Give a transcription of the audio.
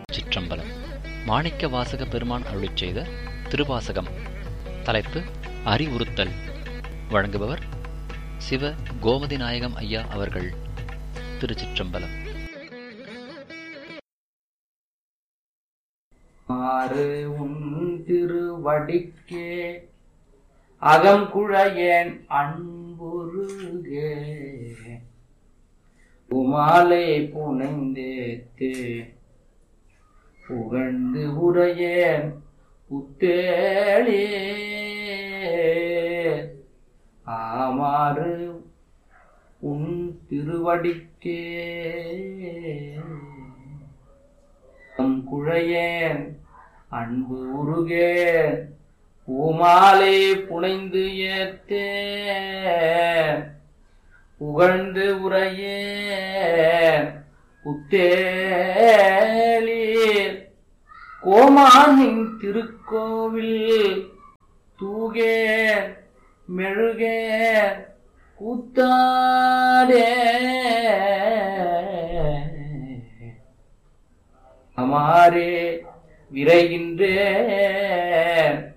சிற்றம்பலம் மாணிக்க வாசக பெருமான் அருளிச் செய்த திருவாசகம் தலைப்பு அறிவுறுத்தல் வழங்குபவர் சிவ கோமதி நாயகம் ஐயா அவர்கள் திருச்சிற்றம்பலம் ஆறு உன் திருவடிக்கே அகங்குழையேன் அன்புருகே உமாலை புனைந்தேத்தே புகழ்ந்து உரையேன் புத்தேளே ஆமாறு உன் திருவடிக்கே அம் குழையேன் அன்பு உருகேன் பூமாலை புனைந்து ஏத்தேன் புகழ்ந்து உரையேன் புத்தேலீர் கோமானின் திருக்கோவில் தூகேன் மெழுகேன் கூத்தாடே அமாரே விரைகின்றேன்